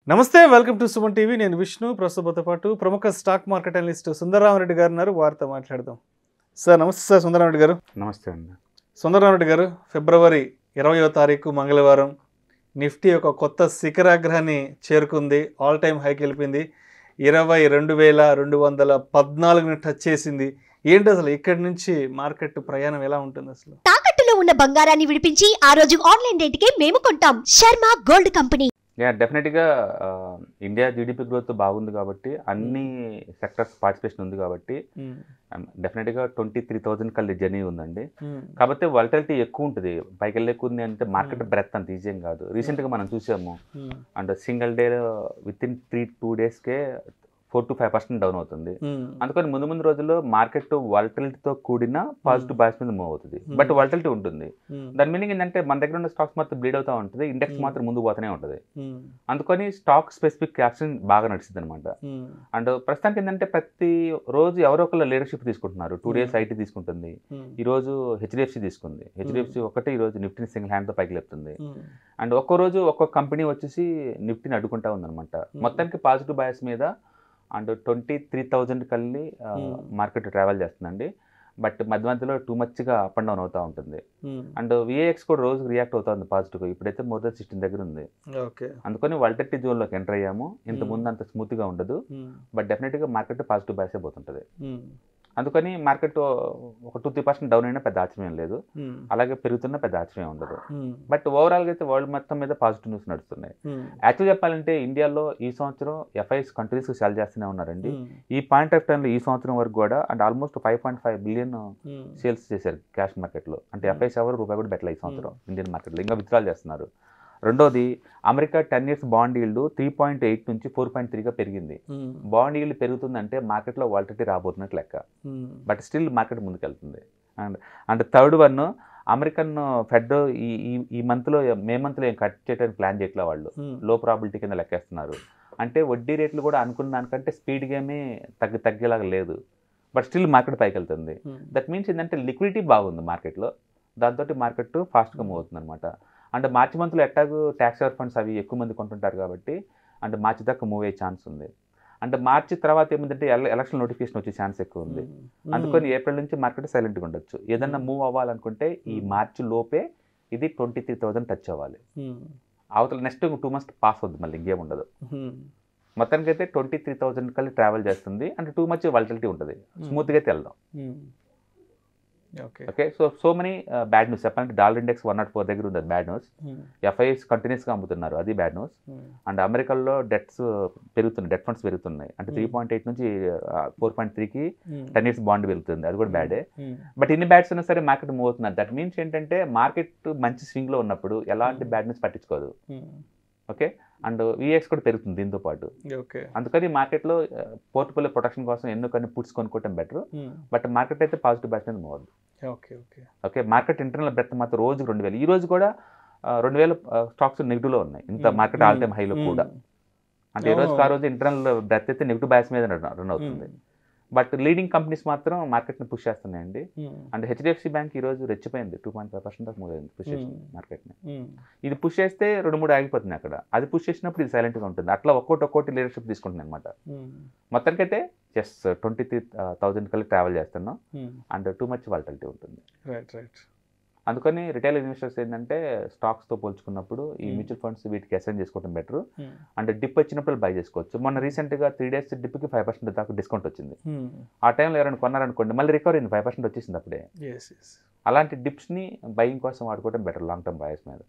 నమస్తే welcome to Suman TV నేను విష్ణు ప్రస్తుతంతో పాటు ప్రముఖ స్టాక్ మార్కెట్ అనలిస్ట్ సుందరరామరెడ్డి గారు ఉన్నారు వారితో మాట్లాడదాం సార్ నమస్తే సార్ సుందరరామరెడ్డి గారు నమస్తే అండి సుందరరామరెడ్డి గారు ఫిబ్రవరి ఇరవయో తారీఖు మంగళవారం నిఫ్టీ ఒక కొత్త శిఖరాగ్రహాన్ని చేరుకుంది ఆల్ టైమ్ హైకి వెళ్ళిపోయింది ఇరవై రెండు వేల రెండు వందల పద్నాలుగుని టచ్ చేసింది ఏంటి అసలు ఇక్కడి నుంచి మార్కెట్ ప్రయాణం ఎలా ఉంటుంది అసలు తాకట్టులో ఉన్న బంగారాన్ని విడిపించి ఆ రోజు ఆన్లైన్ రేటుకే మేము కొంటాం శర్మ గోల్డ్ కంపెనీ యా డెఫినెట్గా ఆ, ఇండియా జీడిపి గ్రోత్ బాగుంది కాబట్టి అన్ని సెక్టర్స్ పార్టిసిపేషన్ ఉంది కాబట్టి డెఫినెట్గా ట్వంటీ త్రీ థౌజండ్ కల్లి జర్నీ ఉందండి కాకపోతే వాలిటాలిటీ ఎక్కువ ఉంటుంది పైకి వెళ్ళి ఎక్కువ ఉంది అంటే మార్కెట్ Hmm. బ్రెత్ అంత ఈజీ ఏం కాదు రీసెంట్గా మనం చూసాము and single day within three two డేస్కే four to five percent down అవుతుంది అందుకని ముందు ముందు రోజుల్లో మార్కెట్ వాలిటిలిటీతో కూడిన పాజిటివ్ బాయస్ మీద మూవ్ అవుతుంది Hmm. బట్ వాలిటిలిటీ ఉంటుంది దాని మీనింగ్ ఏంటంటే మన దగ్గర ఉన్న స్టాక్స్ మాత్రం బ్లీడ్ అవుతూ ఉంటుంది ఇండెక్స్ Hmm. మాత్రం ముందు పోతూనే ఉంటుంది అందుకని స్టాక్ స్పెసిఫిక్ యాక్షన్ బాగా నడిచింది అనమాట అండ్ ప్రస్తుతానికి ఏంటంటే ప్రతి రోజు ఎవరో ఒకళ్ళు లీడర్షిప్ తీసుకుంటున్నారు టూ డేస్ Hmm. ఐటీ తీసుకుంటుంది ఈ రోజు హెచ్డిఎఫ్సి తీసుకుంది హెచ్డిఎఫ్సి ఒకటే ఈ రోజు నిఫ్టీని సింగిల్ హ్యాండ్తో పైకి లేపుతుంది అండ్ ఒక్కో రోజు ఒక్కొక్క కంపెనీ వచ్చేసి నిఫ్టీని అడ్డుకుంటా ఉందన్నమాట మొత్తానికి పాజిటివ్ బయాస్ మీద అండ్ ట్వంటీ త్రీ థౌజండ్ కల్లి Hmm. మార్కెట్ ట్రావెల్ చేస్తుందండి బట్ మధ్య మధ్యలో టూ మచ్గా అప్ అండ్ డౌన్ అవుతూ ఉంటుంది అండ్ విఏఎక్స్ కూడా రోజు రియాక్ట్ అవుతుంది పాజిటివ్గా ఇప్పుడైతే మోర్ దెన్ సిక్స్టీన్ దగ్గర ఉంది ఓకే అందుకని వల్టెట్టి జోన్లోకి ఎంటర్ అయ్యాము ఇంత ముందు అంత స్మూత్గా ఉండదు బట్ డెఫినెట్గా మార్కెట్ పాజిటివ్ బయాసే పోతుంటుంది అందుకని మార్కెట్ ఒక టూ త్రీ పర్సెంట్ డౌన్ అయినా పెద్ద ఆశ్చర్యం లేదు అలాగే పెరుగుతున్న పెద్ద ఆశ్చర్యం ఉండదు బట్ ఓవరాల్గా అయితే వరల్డ్ మొత్తం మీద పాజిటివ్ న్యూస్ నడుస్తున్నాయి యాక్చువల్ చెప్పాలంటే ఇండియాలో ఈ సంవత్సరం ఎఫ్ఐఎస్ కంట్రీస్ సెల్ చేస్తూనే ఉన్నారండి ఈ పాయింట్ ఆఫ్ టైంలో ఈ సంవత్సరం వరకు కూడా అంటే almost five point five billion sales చేశారు క్యాష్ మార్కెట్లో అంటే Hmm. ఎఫ్ఐఎస్ ఎవరు రూపాయి కూడా పెట్టలే ఈ సంవత్సరం ఇండియన్ మార్కెట్లో ఇంకా విత్డ్రాల్ చేస్తున్నారు రెండోది America ten years bond yield three point eight నుంచి ఫోర్ పాయింట్ త్రీగా పెరిగింది బాండ్ ఈల్డ్ పెరుగుతుందంటే మార్కెట్లో వాలిటీ రాబోతున్నట్టు లెక్క బట్ స్టిల్ మార్కెట్ ముందుకెళ్తుంది and and third one American Fed ఈ ఈ- ఈ మంత్లో మే మంత్లో ఏం కట్ చేయడానికి ప్లాన్ చేయట్లే వాళ్ళు లో ప్రాబిలిటీ కింద లెక్కేస్తున్నారు అంటే వడ్డీ రేట్లు కూడా అనుకున్న దానికంటే స్పీడ్గా ఏమీ తగ్గి తగ్గేలాగా లేదు బట్ స్టిల్ మార్కెట్ పైకి వెళ్తుంది దట్ మీన్స్ ఏంటంటే లిక్విడిటీ బాగుంది మార్కెట్లో దాంతో మార్కెట్ ఫాస్ట్గా మూవ్ అవుతుంది అనమాట అంటే మార్చి మంత్లో ఎట్టాగు ట్యాక్స్ ఎవర్ ఫండ్స్ అవి ఎక్కువ మంది కొంటుంటారు కాబట్టి అంటే మార్చి దాకా మూవ్ అయ్యే ఛాన్స్ ఉంది అంటే మార్చి తర్వాత ఏమిటంటే ఎలక్షన్ నోటిఫికేషన్ వచ్చే ఛాన్స్ ఎక్కువ ఉంది అందుకని ఏప్రిల్ నుంచి మార్కెట్ సైలెంట్గా ఉండొచ్చు ఏదన్నా మూవ్ అవ్వాలనుకుంటే ఈ Hmm. మార్చి లోపే ఇది ట్వంటీ త్రీ థౌసండ్ టచ్ అవ్వాలి అవతల నెక్స్ట్ టూ మంత్స్ పాస్ అవుద్ది మళ్ళీ ఇంకేం ఉండదు మొత్తానికి అయితే ట్వంటీ త్రీ థౌసండ్ కలిసి ట్రావెల్ చేస్తుంది అంటే టూ మచ్ వాలిటిలిటీ ఉంటుంది స్మూత్గా అయితే వెళ్దాం okay okay so so many bad news చెప్పాలంటే dollar index one naught four దగ్గర ఉంది బ్యాడ్ న్యూస్ ఎఫ్ఐఎస్ కంటిన్యూస్గా అమ్ముతున్నారు అది బ్యాడ్ న్యూస్ అండ్ అమెరికాలో డెట్స్ పెరుగుతున్నాయి డెట్ ఫండ్స్ పెరుగుతున్నాయి అంటే త్రీ పాయింట్ ఎయిట్ నుంచి ఫోర్ పాయింట్ త్రీకి టెన్ ఇయర్స్ బాండ్ పెరుగుతుంది అది కూడా బ్యాడే బట్ ఇన్ని బ్యాట్స్ ఉన్నా సరే మార్కెట్ మూవ్ అవుతున్నారు దట్ మీన్స్ ఏంటంటే మార్కెట్ మంచి స్వింగ్లో ఉన్నప్పుడు ఎలాంటి Hmm. బ్యాడ్ న్యూస్ పట్టించుకోదు ఓకే అండ్ విఎక్స్ కూడా పెరుగుతుంది దీంతో పాటు ఓకే అందుకని మార్కెట్లో పోర్ట్ఫోలియో ప్రొటెక్షన్ కోసం ఎన్నో కొన్ని పుట్స్ కొనుక్కోవటం బెటర్ బట్ మార్కెట్ అయితే పాజిటివ్ బ్యాట్ మీద మూవ్ అవుతుంది okay okay okay market internal breadth మాత్రం రోజుకి రెండు వేలు ఈ రోజు కూడా ఆ, రెండు వేల స్టాక్స్ నెగిటివ్లో ఉన్నాయి ఇంత మార్కెట్ ఆల్ టైమ్ హైలో కూడా అంటే ఈ రోజుకి ఆ రోజు ఇంటర్నల్ బ్రెత్ అయితే నెగిటివ్ బ్యాస్ మీద రన్ అవుతుంది బట్ లీడింగ్ కంపెనీస్ మాత్రం మార్కెట్ని పుష్ చేస్తున్నాయండి అండ్ హెచ్డిఎఫ్సి బ్యాంక్ ఈ రోజు రెచ్చిపోయింది two point five percent move అయింది పుష్ చేసింది Hmm. మార్కెట్ని ఇది పుష్ చేస్తే రెండు మూడు ఆగిపోతుంది అక్కడ అది పుష్ చేసినప్పుడు ఇది సైలెంట్గా ఉంటుంది అట్లా ఒక్కోటి ఒక్కోటి లీడర్షిప్ తీసుకుంటుంది అనమాట మొత్తానికైతే జస్ట్ ట్వంటీ త్రీ థౌజండ్ కలిసి ట్రావెల్ చేస్తున్నాం అండ్ టూ మచ్ వాలిటాలిటీ ఉంటుంది రైట్ రైట్ అందుకని రిటైల్ ఇన్వెస్టర్స్ ఏంటంటే స్టాక్స్తో పోల్చుకున్నప్పుడు ఈ Hmm. మ్యూచువల్ ఫండ్స్ వీటికి అసైన్ చేసుకోవడం బెటర్ అండ్ డిప్ వచ్చినప్పుడు బై చేసుకోవచ్చు మొన్న రీసెంట్గా త్రీ డేస్ డిప్కి ఫైవ్ పర్సెంట్ దాకా డిస్కౌంట్ వచ్చింది ఆ టైంలో ఎవరైనా కొన్నారనుకోండి మళ్ళీ రికవర్ అయింది ఫైవ్ పర్సెంట్ వచ్చేసింది అప్పుడే ఎస్ ఎస్ అలాంటి డిప్స్ని బయింగ్ కోసం వాడుకోవడం బెటర్ లాంగ్ టర్మ్ బయస్ మీద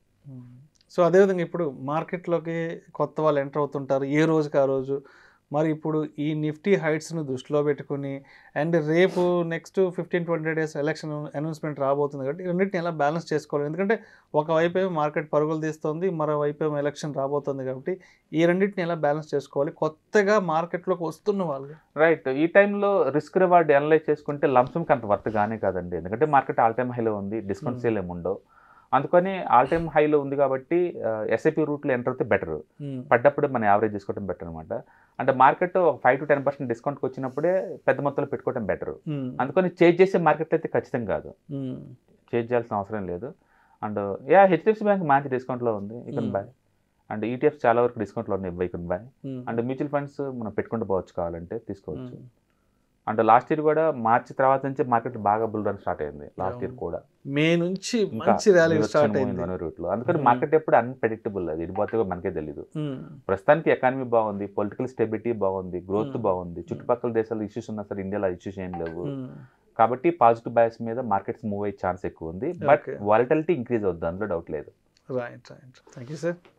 సో అదేవిధంగా ఇప్పుడు మార్కెట్లోకి కొత్త వాళ్ళు ఎంటర్ అవుతుంటారు ఏ రోజుకి ఆ రోజు మరి ఇప్పుడు ఈ నిఫ్టీ హైట్స్ను దృష్టిలో పెట్టుకుని అండ్ రేపు next fifteen twenty days election announcement రాబోతుంది కాబట్టి ఈ రెండింటిని ఎలా బ్యాలెన్స్ చేసుకోవాలి ఎందుకంటే ఒకవైపు ఏమో మార్కెట్ పరుగులు తీస్తుంది మరోవైపు ఏమో ఎలక్షన్ రాబోతుంది కాబట్టి ఈ రెండింటిని ఎలా బ్యాలెన్స్ చేసుకోవాలి కొత్తగా మార్కెట్లోకి వస్తున్న వాళ్ళు రైట్ ఈ టైంలో రిస్క్ రివార్డ్ అనలైజ్ చేసుకుంటే లంసమ్కి అంత వర్త్ గానే కాదండి ఎందుకంటే మార్కెట్ ఆల్ టైమ్ హైలో ఉంది డిస్కౌంట్ Hmm. సేల్ ఏమి ఉండవు అందుకని ఆల్ టైమ్ హైలో ఉంది కాబట్టి ఎస్ఐపి రూట్లో ఎంటర్ అయితే బెటర్ పడ్డప్పుడు మనం యావరేజ్ చేసుకోవడం బెటర్ అనమాట అంటే మార్కెట్ ఒక ఫైవ్ టు టెన్ పర్సెంట్ డిస్కౌంట్కి వచ్చినప్పుడే పెద్ద మొత్తంలో పెట్టుకోవడం బెటర్ అందుకని చేంజ్ చేసే మార్కెట్ అయితే ఖచ్చితంగా కాదు చేంజ్ చేయాల్సిన అవసరం లేదు అండ్ యా హెచ్డిఎఫ్సి బ్యాంక్ మంచి డిస్కౌంట్లో ఉంది ఇక్కడ Hmm. బై అండ్ ఈటీఎఫ్స్ చాలా వరకు డిస్కౌంట్లో ఉన్నాయి buy buy and mutual funds మనం పెట్టుకుంటూ పోవచ్చు కావాలంటే తీసుకోవచ్చు అండ్ లాస్ట్ ఇయర్ కూడా మార్చి తర్వాత నుంచి మార్కెట్ బాగా బుల్ రన్ స్టార్ట్ అయింది లాస్ట్ ఇయర్ అవును. కూడా మే నుంచి ఇంకా మంచి ర్యాలీ స్టార్ట్ అయింది రూట్ లో అందుకని Hmm. మార్కెట్ ఎప్పుడు అన్ప్రెడిక్టబుల్ అది ఇడిపోతే మనకే తెలియదు ఉమ్, ప్రస్తుతానికి ఎకానమీ బాగుంది పొలిటికల్ స్టెబిలిటీ బాగుంది గ్రోత్ Hmm. బాగుంది చుట్టుపక్కల దేశాల్లో ఇష్యూస్ ఉన్నా సరే ఇండియాలో ఇష్యూస్ ఏం లేవు ఉమ్, కాబట్టి పాజిటివ్ బయాస్ మీద మార్కెట్స్ మూవ్ అయ్యే ఛాన్స్ ఎక్కువ ఉంది బట్ Okay. వాలిటాలిటీ ఇంక్రీజ్ అవుద్ది అందులో డౌట్ లేదు right right thank you sir